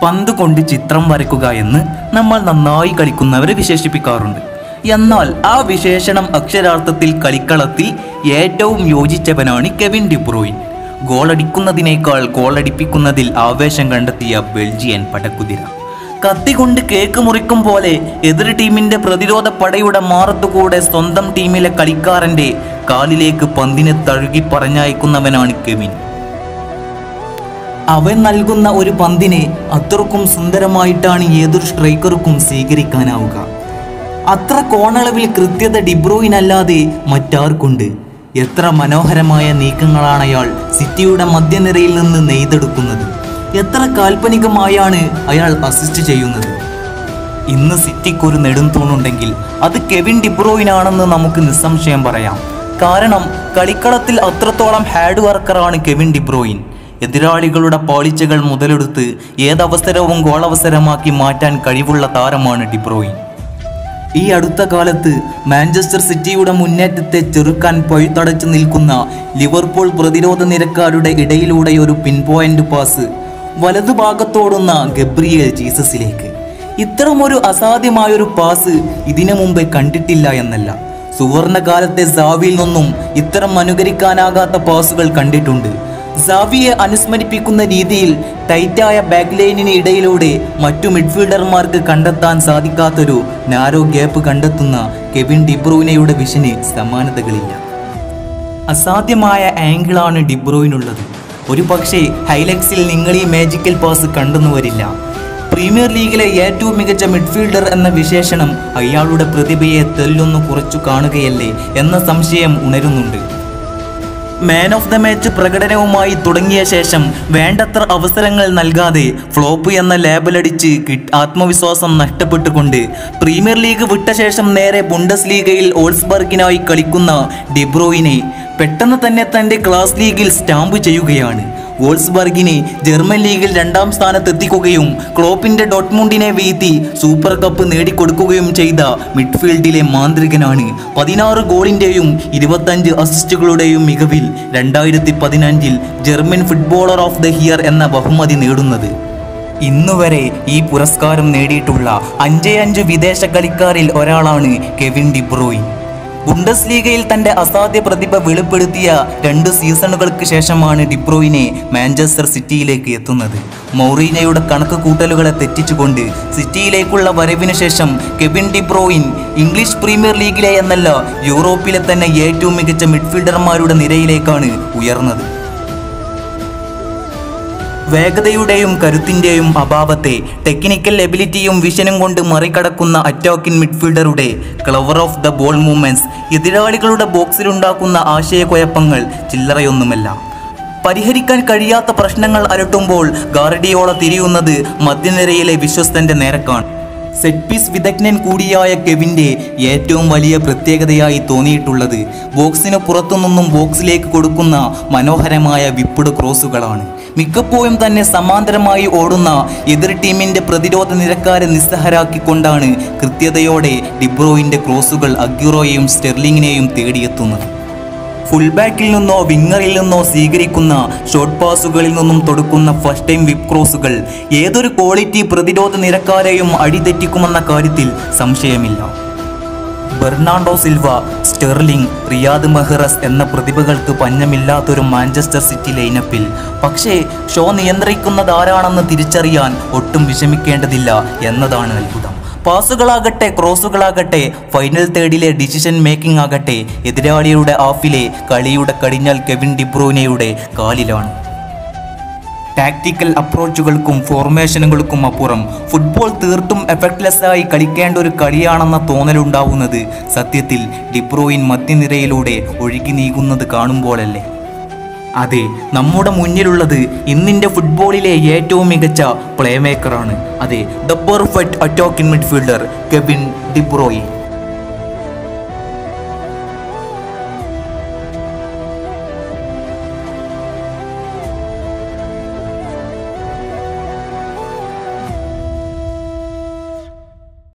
പന്ത് കൊണ്ട് ചിത്രം വരയ്ക്കുക എന്ന് നമ്മൾ നന്നായി കളിക്കുന്നവരെ വിശേഷിപ്പിക്കാറുണ്ട് എന്നാൽ ആ വിശേഷണം അക്ഷരാർത്ഥത്തിൽ കളിക്കളത്തിൽ ഏറ്റവും യോജിച്ചവനാണ് കെവിൻ ഡിബ്രോയിൻ ഗോളടിക്കുന്നതിനേക്കാൾ ഗോളടിപ്പിക്കുന്നതിൽ ആവേശം കണ്ടെത്തിയ ബെൽജിയൻ പടക്കുതിര കത്തി കൊണ്ട് കേക്ക് മുറിക്കും പോലെ എതിർ ടീമിന്റെ പ്രതിരോധ പടയുടെ മാറത്തുകൂടെ സ്വന്തം ടീമിലെ കളിക്കാരന്റെ കാലിലേക്ക് പന്തിനെ തഴുകി പറഞ്ഞയക്കുന്നവനാണ് കെവിൻ അവൻ നൽകുന്ന ഒരു പന്തിനെ അത്രക്കും സുന്ദരമായിട്ടാണ് ഏതൊരു സ്ട്രൈക്കർക്കും സ്വീകരിക്കാനാവുക അത്ര കോണളവിൽ കൃത്യത ഡിബ്രോയിനല്ലാതെ മറ്റാർക്കുണ്ട് എത്ര മനോഹരമായ നീക്കങ്ങളാണ് അയാൾ സിറ്റിയുടെ മധ്യനിരയിൽ നിന്ന് നെയ്തെടുക്കുന്നത് എത്ര കാൽപ്പനികമായാണ് അയാൾ അസിസ്റ്റ് ചെയ്യുന്നത് ഇന്ന് സിറ്റിക്കൊരു നെടുംതൂണുണ്ടെങ്കിൽ അത് കെവിൻ ഡിബ്രോയിനാണെന്ന് നമുക്ക് നിസ്സംശയം പറയാം കാരണം കളിക്കളത്തിൽ അത്രത്തോളം ഹാർഡ് വർക്കറാണ് കെവിൻ ഡിബ്രോയിൻ എതിരാളികളുടെ പാളിച്ചകൾ മുതലെടുത്ത് ഏതവസരവും ഗോളവസരമാക്കി മാറ്റാൻ കഴിവുള്ള താരമാണ് ഡിബ്രോയിൻ ഈ അടുത്ത കാലത്ത് മാഞ്ചസ്റ്റർ സിറ്റിയുടെ മുന്നേറ്റത്തെ ചെറുക്കാൻ പഴുത്തടച്ചു നിൽക്കുന്ന ലിവർപൂൾ പ്രതിരോധ നിരക്കാരുടെ ഇടയിലൂടെ ഒരു പിൻ പോയിന്റ് പാസ് വലതുഭാഗത്തോടുന്ന ഗബ്രിയേൽ ജീസസിലേക്ക് ഇത്തരമൊരു അസാധ്യമായൊരു പാസ് ഇതിനു മുമ്പേ കണ്ടിട്ടില്ല എന്നല്ല സുവർണകാലത്തെ സാവിയിൽ നിന്നും ഇത്തരം അനുകരിക്കാനാകാത്ത പാസുകൾ കണ്ടിട്ടുണ്ട് സാവിയെ അനുസ്മരിപ്പിക്കുന്ന രീതിയിൽ ടൈറ്റായ ബാക്ക് ലൈനിന് ഇടയിലൂടെ മറ്റു മിഡ്ഫീൽഡർമാർക്ക് കണ്ടെത്താൻ സാധിക്കാത്തൊരു നാരോ ഗ്യാപ്പ് കണ്ടെത്തുന്ന കെവിൻ ഡിബ്രൂനയുടെ വിഷന് സമാനതകളില്ല അസാധ്യമായ ആംഗിളാണ് ഡിബ്രോയിനുള്ളത് ഒരു പക്ഷേ ഹൈലക്സിൽ നിങ്ങൾ ഈ മാജിക്കൽ പാസ് കണ്ടെന്നു വരില്ല പ്രീമിയർ ലീഗിലെ ഏറ്റവും മികച്ച മിഡ്ഫീൽഡർ എന്ന വിശേഷണം അയാളുടെ പ്രതിഭയെ തെല്ലൊന്നു കുറച്ചു കാണുകയല്ലേ എന്ന സംശയം ഉണരുന്നുണ്ട് മാൻ ഓഫ് ദ മാച്ച് പ്രകടനവുമായി തുടങ്ങിയ ശേഷം വേണ്ടത്ര അവസരങ്ങൾ നൽകാതെ ഫ്ലോപ്പ് എന്ന ലേബലടിച്ച് കിട്ട് ആത്മവിശ്വാസം നഷ്ടപ്പെട്ടുകൊണ്ട് പ്രീമിയർ ലീഗ് വിട്ട ശേഷം നേരെ ബുണ്ടസ് ലീഗയിൽ ഓൾസ്ബർഗിനായി കളിക്കുന്ന ഡിബ്രോയിനെ പെട്ടെന്ന് തന്നെ തൻ്റെ ക്ലാസ് ലീഗിൽ സ്റ്റാമ്പ് ചെയ്യുകയാണ് വോൾസ്ബർഗിനെ ജർമ്മൻ ലീഗിൽ രണ്ടാം സ്ഥാനത്തെത്തിക്കുകയും ക്ലോപ്പിന്റെ ഡോട്ട്മുണ്ടിനെ വീഴ്ത്തി സൂപ്പർ കപ്പ് നേടിക്കൊടുക്കുകയും ചെയ്ത മിഡ്ഫീൽഡിലെ മാന്ത്രികനാണ് പതിനാറ് ഗോളിന്റെയും ഇരുപത്തഞ്ച് അസിസ്റ്റുകളുടെയും മികവിൽ രണ്ടായിരത്തി പതിനഞ്ചിൽ German footballer of the year എന്ന ബഹുമതി നേടുന്നത് ഇന്നുവരെ ഈ പുരസ്കാരം നേടിയിട്ടുള്ള അഞ്ചേ അഞ്ച് വിദേശ കളിക്കാരിൽ ഒരാളാണ് കെവിൻ ഡിബ്രോയിൻ ബുണ്ടസ് ലീഗയിൽ തന്റെ അസാധ്യ പ്രതിഭ വെളിപ്പെടുത്തിയ രണ്ട് സീസണുകൾക്ക് ശേഷമാണ് ഡിബ്രോയിനെ മാഞ്ചസ്റ്റർ സിറ്റിയിലേക്ക് എത്തുന്നത് മൗറീനയുടെ കണക്ക് കൂട്ടലുകളെ തെറ്റിച്ചുകൊണ്ട് സിറ്റിയിലേക്കുള്ള വരവിന് ശേഷം കെവിൻ ഡിബ്രോയിൻ ഇംഗ്ലീഷ് പ്രീമിയർ ലീഗിലെ എന്നല്ല യൂറോപ്പിലെ തന്നെ ഏറ്റവും മികച്ച മിഡ്ഫീൽഡർമാരുടെ നിരയിലേക്കാണ് ഉയർന്നത് വേഗതയുടെയും കരുത്തിന്റെയും അഭാവത്തെ ടെക്നിക്കൽ എബിലിറ്റിയും വിഷനും കൊണ്ട് മറികടക്കുന്ന അറ്റാക്കിൻ മിഡ്ഫീൽഡറുടെ clever off the ball movements എതിരാളികളുടെ ബോക്സിലുണ്ടാക്കുന്ന ആശയക്കുഴപ്പങ്ങൾ ചില്ലറയൊന്നുമല്ല പരിഹരിക്കാൻ കഴിയാത്ത പ്രശ്നങ്ങൾ അലട്ടുമ്പോൾ ഗാർഡിയോള തിരിയുന്നത് മധ്യനിരയിലെ വിശ്വസ്തന്റെ നേരക്കാണ് സെറ്റ് പീസ് വിദഗ്ധൻ കൂടിയായ കെവിന്റെ ഏറ്റവും വലിയ പ്രത്യേകതയായി തോന്നിയിട്ടുള്ളത് ബോക്സിന് പുറത്തുനിന്നും ബോക്സിലേക്ക് കൊടുക്കുന്ന മനോഹരമായ വിപ്പിട് ക്രോസുകളാണ് മിക്കപ്പോഴും തന്നെ സമാന്തരമായി ഓടുന്ന എതിർ ടീമിന്റെ പ്രതിരോധ നിരക്കാരെ നിസ്സഹരാക്കിക്കൊണ്ടാണ് കൃത്യതയോടെ ഡിബ്രോയിന്റെ ക്രോസുകൾ അഗ്യൂറോയെയും സ്റ്റെർലിങ്ങിനെയും തേടിയെത്തുന്നത് ഫുൾ ബാക്കിൽ നിന്നോ വിങ്ങറിൽ നിന്നോ സ്വീകരിക്കുന്ന ഷോർട്ട് പാസുകളിൽ നിന്നും തൊടുക്കുന്ന ഫസ്റ്റ് ടൈം വിപ്പ് ക്രോസുകൾ ഏതൊരു ക്വാളിറ്റി പ്രതിരോധ നിരക്കാരെയും അടിതെറ്റിക്കുമെന്ന കാര്യത്തിൽ സംശയമില്ല Bernardo Silva Sterling Riyad Mahrez എന്ന പ്രതിഭകൾക്ക് പഞ്ഞമില്ലാത്തൊരു മാഞ്ചസ്റ്റർ സിറ്റി ലൈനപ്പിൽ പക്ഷേ ഷോ നിയന്ത്രിക്കുന്നത് ആരാണെന്ന് തിരിച്ചറിയാൻ ഒട്ടും വിഷമിക്കേണ്ടതില്ല എന്നതാണ് അത്ഭുതം പാസുകളാകട്ടെ ക്രോസുകളാകട്ടെ ഫൈനൽ തേർഡിലെ ഡിസിഷൻ മേക്കിംഗ് ആകട്ടെ എതിരാളിയുടെ ഹാഫിലെ കളിയുടെ കടിഞ്ഞാൽ കെവിൻ ഡിബ്രൂനയുടെ കാലിലാണ് ടാക്ടിക്കൽ അപ്രോച്ചുകൾക്കും ഫോർമേഷനുകൾക്കും അപ്പുറം ഫുട്ബോൾ തീർത്തും എഫക്ട്ലെസ് ആയി കളിക്കേണ്ട ഒരു കളിയാണെന്ന തോന്നലുണ്ടാവുന്നത് സത്യത്തിൽ ഡിബ്രോയിൻ മധ്യനിരയിലൂടെ ഒഴുകി നീങ്ങുന്നത് കാണുമ്പോഴല്ലേ അതെ നമ്മുടെ മുന്നിലുള്ളത് ഇന്നിൻ്റെ ഫുട്ബോളിലെ ഏറ്റവും മികച്ച പ്ലേ മേക്കറാണ് അതെ the perfect attacking midfielder Kevin De Bruyne